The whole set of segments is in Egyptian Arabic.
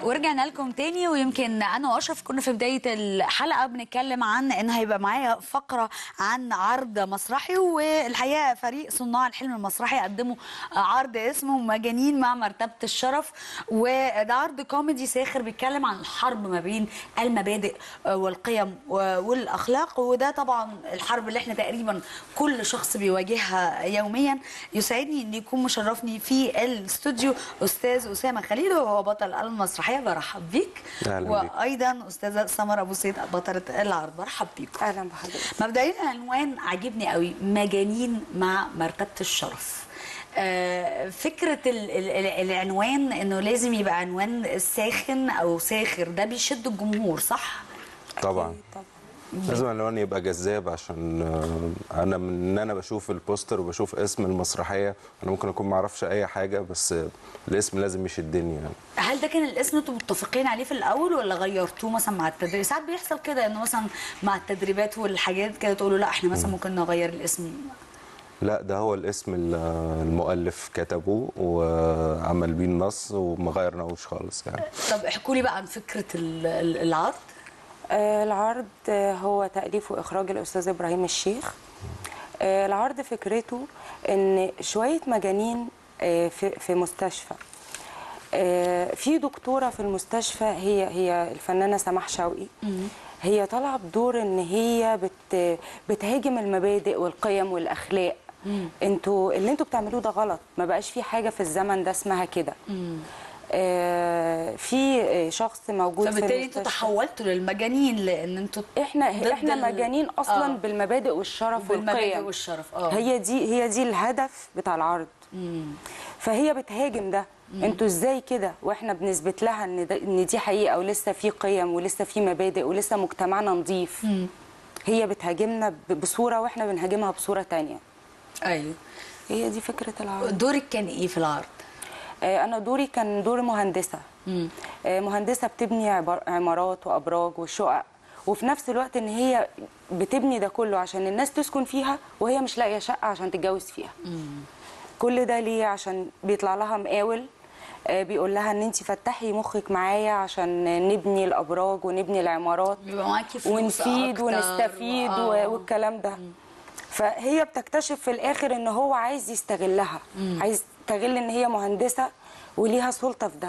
ورجعنا لكم تاني ويمكن انا واشرف كنا في بدايه الحلقه بنتكلم عن ان هيبقى معايا فقره عن عرض مسرحي والحقيقه فريق صناع الحلم المسرحي قدموا عرض اسمه مجانين مع مرتبه الشرف وده عرض كوميدي ساخر بيتكلم عن الحرب ما بين المبادئ والقيم والاخلاق وده طبعا الحرب اللي احنا تقريبا كل شخص بيواجهها يوميا يسعدني ان يكون مشرفني في الاستوديو استاذ اسامه خليل وهو بطل المسرحيه برحب بيك أهلا بيك. وايضا استاذه سمر ابو سيد بطله العرض برحب بيكم اهلا بحضرتك مبدئيا العنوان عجبني قوي مجانين مع مرتبه الشرف آه، فكره ال- ال- ال- العنوان انه لازم يبقى عنوان ساخن او ساخر ده بيشد الجمهور صح طبعا طبعا لازم العنوان يبقى جذاب عشان آه، انا من ان انا بشوف البوستر وبشوف اسم المسرحيه انا ممكن اكون ما اعرفش اي حاجه بس آه، الاسم لازم يشدني يعني هل ده كان الاسم انتوا متفقين عليه في الاول ولا غيرتوه مثلا مع التدريب ساعات بيحصل كده انه مثلا مع التدريبات والحاجات كده تقولوا لا احنا مثلا ممكن نغير الاسم لا ده هو الاسم ال- المؤلف كتبه وعمل بيه النص وما غيرناهوش خالص يعني طب احكوا لي بقى عن فكره ال- ال- العرض آه العرض آه، هو تأليف وإخراج الأستاذ إبراهيم الشيخ آه العرض فكرته إن شوية مجانين آه في, في مستشفى آه في دكتورة في المستشفى هي هي الفنانة سماح شوقي هي طالعة بدور إن هي بت بتهاجم المبادئ والقيم والأخلاق انتوا اللي انتوا بتعملوه ده غلط ما بقاش في حاجة في الزمن ده اسمها كده آه في آه، شخص موجود في فبالتالي انتوا المستشفى. تحولتوا للمجانين لان انتوا احنا ضد احنا ال- مجانين اصلا آه. بالمبادئ والشرف بالمبادئ والقيم والشرف اه هي دي هي دي الهدف بتاع العرض فهي بتهاجم ده انتوا ازاي كده واحنا بنثبت لها ان ده ان دي حقيقه ولسه في قيم ولسه في مبادئ ولسه مجتمعنا نظيف هي بتهاجمنا ب- بصوره واحنا بنهاجمها بصوره تانية ايوه هي دي فكره العرض دورك كان ايه في العرض آه، انا دوري كان دور مهندسه آه، مهندسه بتبني عبار- عمارات وابراج وشقق وفي نفس الوقت ان هي بتبني ده كله عشان الناس تسكن فيها وهي مش لاقيه شقه عشان تتجوز فيها كل ده ليه عشان بيطلع لها مقاول آه، بيقول لها ان انت فتحي مخك معايا عشان نبني الابراج ونبني العمارات بيبقى معاكي فلوس ونفيد أكتر ونستفيد و- و... آه. والكلام ده فهي بتكتشف في الاخر ان هو عايز يستغلها عايز يستغل ان هي مهندسه وليها سلطه في ده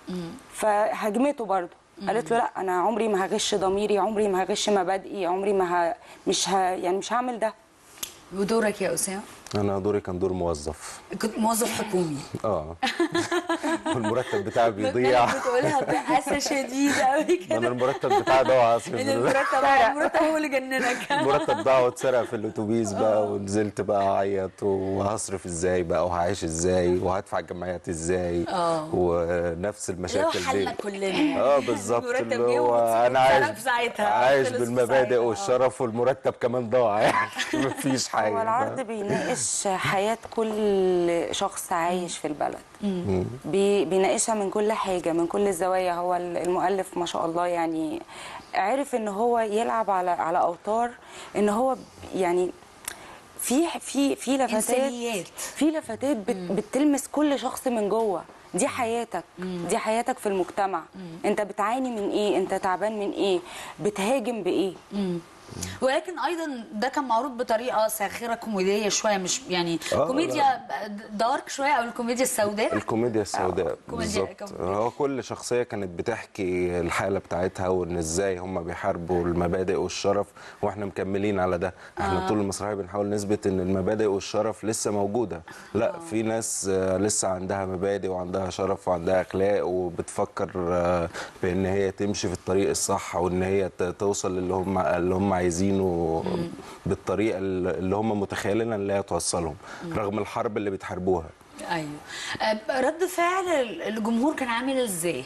فهاجمته برضه قالت له لا انا عمري ما هغش ضميري عمري ما هغش مبادئي عمري ما ه... مش ه... يعني مش هعمل ده ودورك يا اسامه انا دوري كان دور موظف كنت موظف حكومي اه والمرتب بتاعي بيضيع بتقولها بأسى شديد قوي انا كده المرتب بتاعي ضاع ان المرتب المرتب هو اللي جننك المرتب ضاع واتسرق في الاتوبيس بقى ونزلت بقى اعيط وهصرف ازاي بقى وهعيش ازاي وهدفع الجمعيات ازاي آه. ونفس اللي هو المشاكل دي حالنا كلنا اه بالظبط المرتب اللي جه هو واتسرق انا عايش في ساعتها. عايش خلص في بالمبادئ ساعتها. والشرف والمرتب كمان ضاع يعني مفيش حاجه هو العرض بيناقش حياة كل شخص عايش في البلد بي بيناقشها من كل حاجة من كل الزوايا هو المؤلف ما شاء الله يعني عرف ان هو يلعب على على اوتار ان هو يعني في في في لفتات إنسانيات. في لفتات بت بتلمس كل شخص من جوه دي حياتك دي حياتك في المجتمع انت بتعاني من ايه انت تعبان من ايه بتهاجم بايه ولكن ايضا ده كان معروض بطريقه ساخره كوميديه شويه مش يعني آه، كوميديا دارك شويه او الكوميديا السوداء الكوميديا السوداء كوميديا- بالظبط كوميديا. هو كل شخصيه كانت بتحكي الحاله بتاعتها وان ازاي هم بيحاربوا المبادئ والشرف واحنا مكملين على ده احنا طول المسرحيه بنحاول نثبت ان المبادئ والشرف لسه موجوده لا في ناس آه، لسه عندها مبادئ وعندها شرف وعندها اخلاق وبتفكر آه، بان هي تمشي في الطريق الصح وان هي ت- توصل للي هم اللي هم عايزينه بالطريقه اللي هم متخيلين ان هي توصلهم رغم الحرب اللي بتحاربوها ايوه آه، رد فعل الجمهور كان عامل ازاي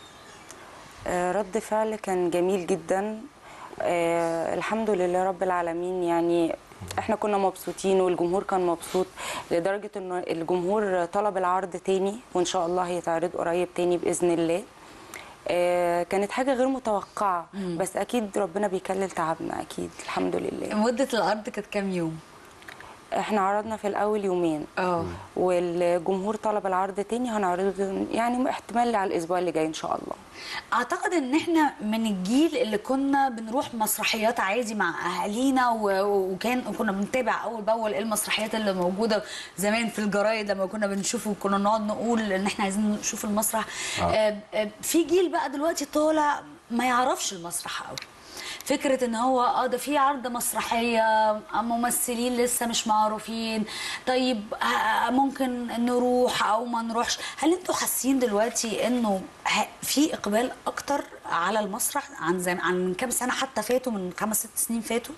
آه، رد فعل كان جميل جدا آه، الحمد لله رب العالمين يعني احنا كنا مبسوطين والجمهور كان مبسوط لدرجة ان الجمهور طلب العرض تاني وان شاء الله هيتعرض قريب تاني بإذن الله آه، كانت حاجة غير متوقعة بس أكيد ربنا بيكلل تعبنا أكيد الحمد لله مده العرض كانت كام يوم احنا عرضنا في الاول يومين اه والجمهور طلب العرض تاني هنعرضه يعني احتمال على الاسبوع اللي جاي ان شاء الله اعتقد ان احنا من الجيل اللي كنا بنروح مسرحيات عادي مع اهالينا و- وكان كنا بنتابع اول باول ايه المسرحيات اللي موجوده زمان في الجرايد لما كنا بنشوفه وكنا نقعد نقول ان احنا عايزين نشوف المسرح آه. آه في جيل بقى دلوقتي طالع ما يعرفش المسرح قوي فكره ان هو اه ده في عرض مسرحيه آه، ممثلين لسه مش معروفين طيب آه، ممكن نروح او ما نروحش هل انتوا حاسين دلوقتي انه ه- في اقبال اكتر على المسرح عن زي عن من كام سنه حتى فاتوا من خمس ست سنين فاتوا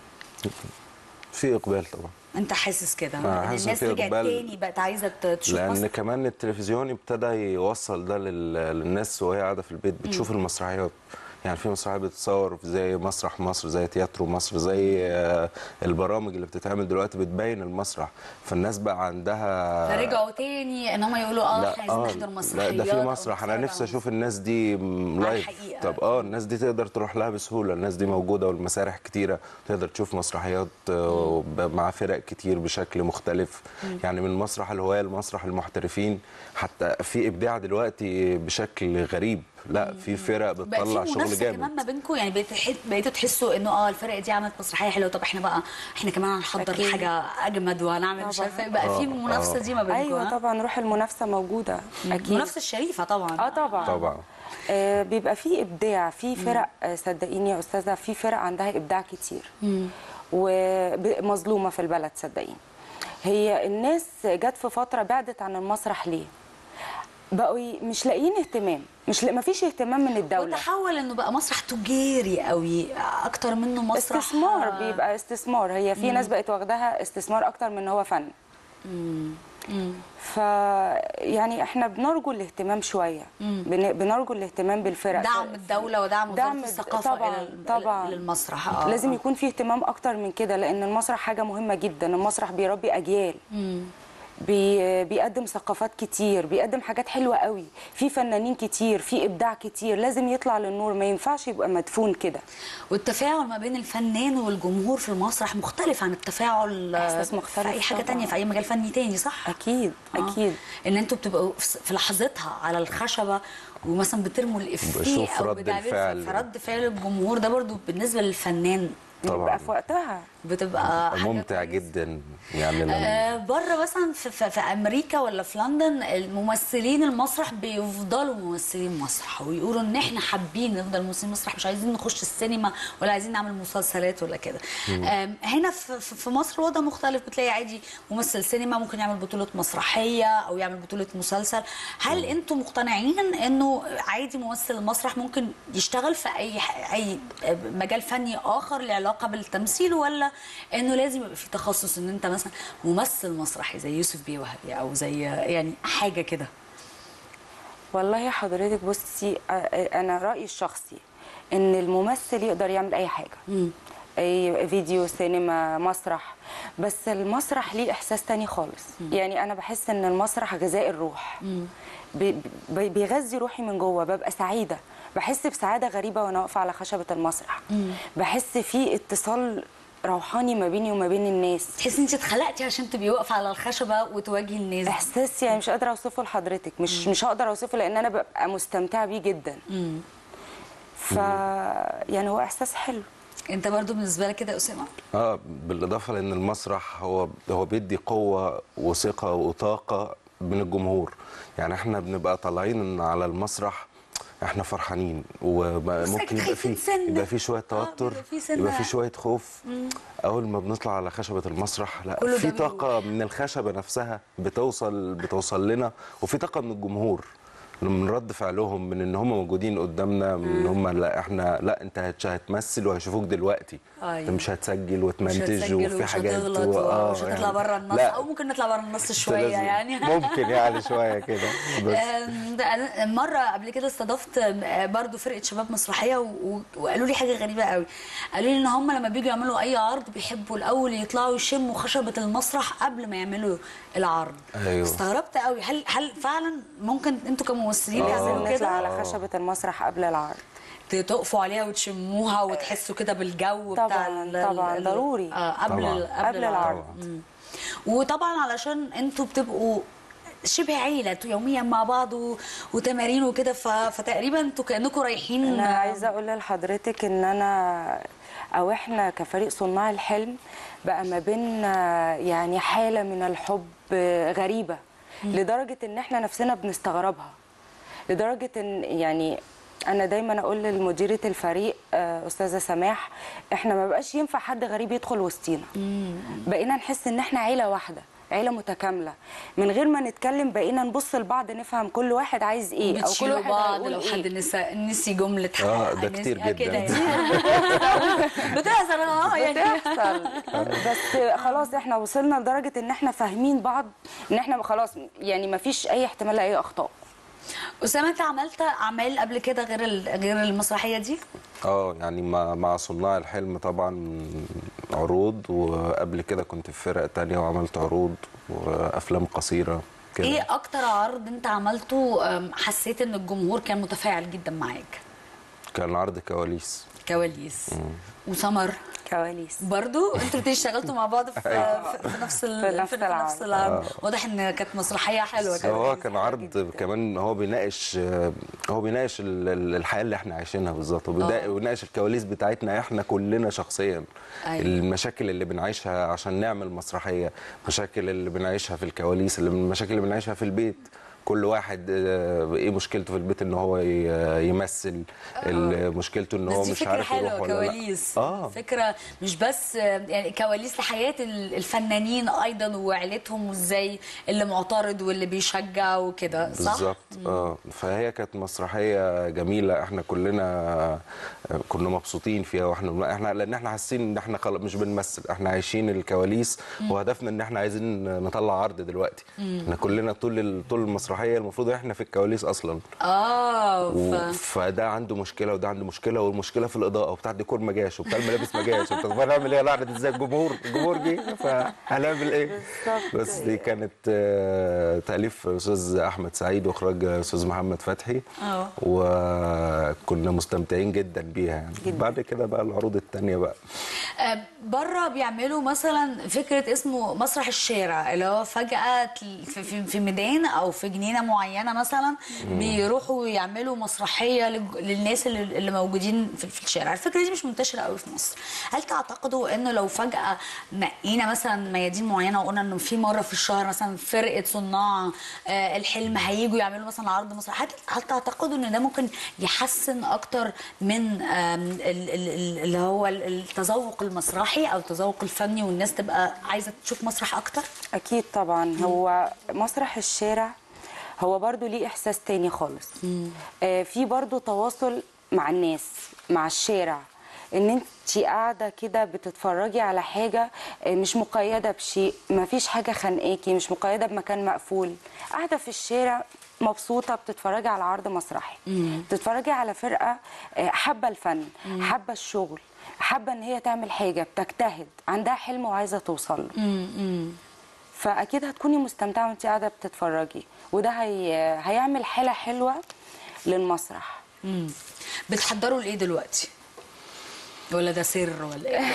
في اقبال طبعا انت حاسس كده آه، إن حاسس الناس في رجعت إقبال. تاني بقت عايزه ت- تشوف لان مسرح كمان التلفزيون ابتدى يوصل ده لل- للناس وهي قاعده في البيت بتشوف المسرحيات يعني في مسرحيات بتتصور زي مسرح مصر زي تياترو مصر زي آه، البرامج اللي بتتعمل دلوقتي بتبين المسرح فالناس بقى عندها فرجعوا تاني ان هم يقولوا اه احنا عايزين نحضر لا مسرحيات ده في أو مسرح انا نتفرج نفسي على اشوف الناس دي م- على لايف الحقيقة. طب اه الناس دي تقدر تروح لها بسهوله الناس دي موجوده والمسارح كتيره تقدر تشوف مسرحيات آه، ب- مع فرق كتير بشكل مختلف يعني من مسرح الهواة لمسرح المحترفين حتى في ابداع دلوقتي بشكل غريب لا في فرق بقى بتطلع في شغل منافسه كمان جامد ما بينكم يعني بقيت- بقيتوا تحسوا انه اه الفرقه دي عملت مسرحيه حلوه طب احنا بقى احنا كمان هنحضر أكيد. حاجه اجمد وهنعمل مش طبعاً. عارفه إيه. بقى في آه، المنافسه آه. دي ما بينكم ايوه ها؟ طبعا روح المنافسه موجوده اكيد المنافسه الشريفه طبعا اه طبعا طبعا آه بيبقى في ابداع في فرق آه صدقيني يا استاذه في فرق عندها ابداع كتير ومظلومه في البلد صدقيني هي الناس جت في فتره بعدت عن المسرح ليه بقوا ي- مش لاقيين اهتمام مش لا مفيش اهتمام من الدوله وتحول انه بقى مسرح تجاري قوي اكتر منه مسرح استثمار آه، بيبقى استثمار هي في ناس بقت واخداها استثمار اكتر من إن هو فن ف يعني احنا بنرجو الاهتمام شويه بن... بنرجو الاهتمام بالفرق دعم الدوله ودعم وزاره دعم الثقافه طبعاً، إلى ال- طبعاً. للمسرح آه. لازم يكون في اهتمام اكتر من كده لان المسرح حاجه مهمه جدا المسرح بيربي اجيال بي بيقدم ثقافات كتير بيقدم حاجات حلوه قوي في فنانين كتير في ابداع كتير لازم يطلع للنور ما ينفعش يبقى مدفون كده والتفاعل ما بين الفنان والجمهور في المسرح مختلف عن التفاعل آه، إحساس مختلف في اي حاجه طبعاً. تانية في اي مجال فني تاني صح اكيد آه. اكيد ان انتوا بتبقوا في في لحظتها على الخشبه ومثلا بترموا الافيه بشوف او رد بتعملوا الفعل. فرد فعل الجمهور ده برضو بالنسبه للفنان طبعاً. بيبقى في وقتها بتبقى حاجة ممتع كويسة. جدا يعني لما آه بره مثلا في, في, في امريكا ولا في لندن الممثلين المسرح بيفضلوا ممثلين مسرح ويقولوا ان احنا حابين نفضل ممثلين مسرح مش عايزين نخش السينما ولا عايزين نعمل مسلسلات ولا كده آم، هنا في, في في مصر الوضع مختلف بتلاقي عادي ممثل سينما ممكن يعمل بطوله مسرحيه او يعمل بطوله مسلسل هل انتم مقتنعين انه عادي ممثل المسرح ممكن يشتغل في اي ح- اي مجال فني اخر له علاقه بالتمثيل ولا انه لازم يبقى في تخصص ان انت مثلا ممثل مسرحي زي يوسف بيه وهبي او زي يعني حاجه كده والله يا حضرتك بصي آه، آه، انا رايي الشخصي ان الممثل يقدر يعمل اي حاجه اي فيديو سينما مسرح بس المسرح ليه احساس تاني خالص يعني انا بحس ان المسرح غذاء الروح بي- بي- بيغذي روحي من جوه ببقى سعيده بحس بسعاده غريبه وانا واقفه على خشبه المسرح بحس في اتصال روحاني ما بيني وما بين الناس تحسي انت اتخلقتي عشان تبقي واقفه على الخشبه وتواجهي الناس احساس يعني مش قادره اوصفه لحضرتك مش مش هقدر اوصفه لان انا ببقى مستمتعه بيه جدا ف يعني هو احساس حلو انت برضو بالنسبه لك كده يا اسامه اه بالاضافه لان المسرح هو هو بيدي قوه وثقه وطاقه من الجمهور يعني احنا بنبقى طالعين على المسرح احنا فرحانين وممكن يبقى خايفين في سنة. يبقى في شويه آه، توتر بيبقى في سنة. يبقى في شويه خوف اول ما بنطلع على خشبه المسرح لا كله في جميل. طاقه من الخشبه نفسها بتوصل بتوصل لنا وفي طاقه من الجمهور من رد فعلهم من ان هم موجودين قدامنا من ان هم لا احنا لا انت هتش- هتمثل وهيشوفوك دلوقتي أيوة. انت مش هتسجل مش وتمنتج هتسجل وفي ومش حاجات هتغلط و- آه، ومش هتطلع يعني بره النص لا، او ممكن نطلع بره النص أنت شويه لازم- يعني ممكن يعني شويه كده بس آم، ده أنا مره قبل كده استضفت آم، برضو فرقه شباب مسرحيه و- و- وقالوا لي حاجه غريبه قوي قالوا لي ان هم لما بيجوا يعملوا اي عرض بيحبوا الاول يطلعوا يشموا خشبه المسرح قبل ما يعملوا العرض أيوه. استغربت قوي هل هل فعلا ممكن انتوا كممثلين آه. تعملوا نطلع كده على خشبه المسرح قبل العرض تقفوا عليها وتشموها وتحسوا كده بالجو بتاع طبعاً، ال- ال- طبعاً، ال- ضروري. آه قبل طبعاً. ال- قبل العرض. مم. وطبعا علشان انتوا بتبقوا شبه عيله انتوا يوميا مع بعض و... وتمارين وكده ف... فتقريبا انتوا كانكم رايحين انا عايزه اقول لحضرتك ان انا او احنا كفريق صناع الحلم بقى ما بيننا يعني حاله من الحب غريبه لدرجه ان احنا نفسنا بنستغربها لدرجه ان يعني انا دايما اقول لمديره الفريق آه، استاذه سماح احنا ما بقاش ينفع حد غريب يدخل وسطينا بقينا نحس ان احنا عيله واحده عيله متكامله من غير ما نتكلم بقينا نبص لبعض نفهم كل واحد عايز ايه او كل بتشيلوا واحد بعض هيقول لو إيه. حد نسى نسي جمله آه، ده نسي- كتير آه، جدا. كده يعني. بتحصل اه يعني بتحصل بس خلاص احنا وصلنا لدرجه ان احنا فاهمين بعض ان احنا خلاص يعني ما فيش اي احتمال لاي اخطاء اسامه انت عملت اعمال قبل كده غير ال- غير المسرحيه دي اه يعني مع مع صناع الحلم طبعا عروض وقبل كده كنت في فرق تانية وعملت عروض وافلام قصيره كده ايه اكتر عرض انت عملته أم، حسيت ان الجمهور كان متفاعل جدا معاك كان عرض كواليس كواليس وسمر كواليس برضو انتوا الاتنين اشتغلتوا مع بعض في, في, في نفس ال- في نفس في نفس العرض. العرض واضح ان كانت مسرحيه حلوه بس هو كواليس. كان عرض كمان هو بيناقش هو بيناقش ال- ال- الحياه اللي احنا عايشينها بالظبط وبيدا- آه. وبيناقش الكواليس بتاعتنا احنا كلنا شخصيا أيوة. المشاكل اللي بنعيشها عشان نعمل مسرحيه مشاكل اللي بنعيشها في الكواليس اللي المشاكل اللي بنعيشها في البيت كل واحد آه، ايه مشكلته في البيت ان هو ي- يمثل ال- مشكلته ان هو بس دي مش فكرة عارف يروح حلوة ولا لا كواليس اه فكرة مش بس يعني كواليس لحياة ال- الفنانين أيضا وعيلتهم وإزاي اللي معترض واللي بيشجع وكده صح؟ بالظبط اه فهي كانت مسرحيه جميله احنا كلنا آه، كنا مبسوطين فيها واحنا احنا لان احنا حاسين ان احنا خلاص مش بنمثل احنا عايشين الكواليس وهدفنا ان احنا عايزين نطلع عرض دلوقتي احنا كلنا طول ال- طول المسرحيه المفروض احنا في الكواليس اصلا آه و- ف... فده عنده مشكله وده عنده مشكله والمشكله في الاضاءه وبتاع الديكور ما جاش وبتاع الملابس ما جاش طب هنعمل ايه هنعرض ازاي الجمهور الجمهور جه فهنعمل ايه بالظبط. بس دي كانت آه، تاليف استاذ احمد سعيد واخراج استاذ محمد فتحي اه. وكنا مستمتعين جدا بيها يعني بعد كده بقى العروض التانية بقى آه، بره بيعملوا مثلا فكره اسمه مسرح الشارع اللي هو فجاه تل- في- في في ميدان او في جنينه معينه مثلا بيروحوا يعملوا مسرحيه للج- للناس اللي اللي موجودين في في الشارع الفكره دي مش منتشره قوي في مصر هل تعتقدوا انه لو فجاه نقينا مثلا ميادين معينه وقلنا انه في مره في الشهر مثلا فرقه صناع آه، الحلم هيجوا يعملوا مثلا عرض مسرح هل هل تعتقدوا ان ده ممكن يحسن اكتر من آم، ال- ال- ال- اللي هو ال- التذوق المسرحي او التذوق الفني والناس تبقى عايزه تشوف مسرح اكتر اكيد طبعا هو مسرح الشارع هو برضو ليه احساس تاني خالص آه في برضو تواصل مع الناس مع الشارع ان انت قاعده كده بتتفرجي على حاجه آه، مش مقيده بشيء ما فيش حاجه خانقاكي مش مقيده بمكان مقفول قاعده في الشارع مبسوطه بتتفرجي على عرض مسرحي بتتفرجي على فرقه آه، حابه الفن حابه الشغل حابه ان هي تعمل حاجه بتجتهد عندها حلم وعايزه توصل له فاكيد هتكوني مستمتعه وانت قاعده بتتفرجي وده هي... هيعمل حاله حلوه للمسرح مم. بتحضروا لايه دلوقتي ولا ده سر ولا ايه؟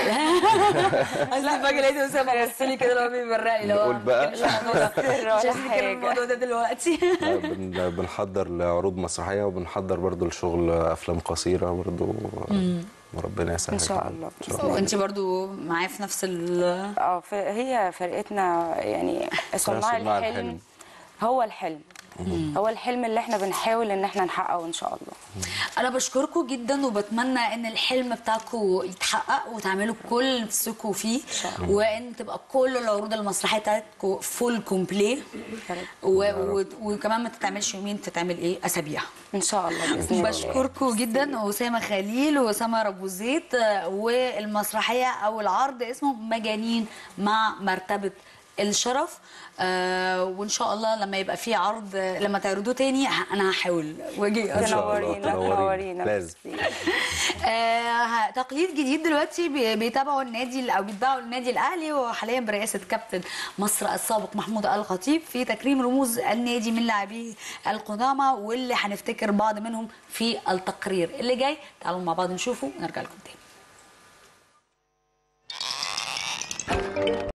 اصل فجاه لقيت اسامه بص لي كده اللي هو بيبرقني اللي هو نقول بقى. مش الموضوع ده سر مش ولا عايزين نتكلم حاجة. الموضوع ده دلوقتي لا، بن- بنحضر لعروض مسرحيه وبنحضر برضو لشغل افلام قصيره برضو وربنا يسهل إن شاء الله. ان شاء الله وانت برضو معايا في نفس ال اه ف- هي فرقتنا يعني صناع صناع الحلم الحلم. هو الحلم هو الحلم اللي احنا بنحاول ان احنا نحققه ان شاء الله انا بشكركم جدا وبتمنى ان الحلم بتاعكم يتحقق وتعملوا كل اللي نفسكم فيه وان تبقى كل العروض المسرحيه بتاعتكم فول كومبلي و... و... وكمان ما تتعملش يومين تتعمل ايه اسابيع ان شاء الله باذن الله بشكركم جدا اسامه خليل واسامه ابو زيد آه، والمسرحيه او العرض اسمه مجانين مع مرتبه الشرف آه وان شاء الله لما يبقى في عرض آه، لما تعرضوه تاني ه- انا هحاول واجي إن شاء الله. تنورينا تنورينا. تنورينا لازم. آه تقليد جديد دلوقتي بي- بيتابعوا النادي ال- او بيتباعوا النادي الاهلي وحاليا برئاسه كابتن مصر السابق محمود الخطيب في تكريم رموز النادي من لاعبيه القدامى واللي هنفتكر بعض منهم في التقرير اللي جاي تعالوا مع بعض نشوفه ونرجع لكم تاني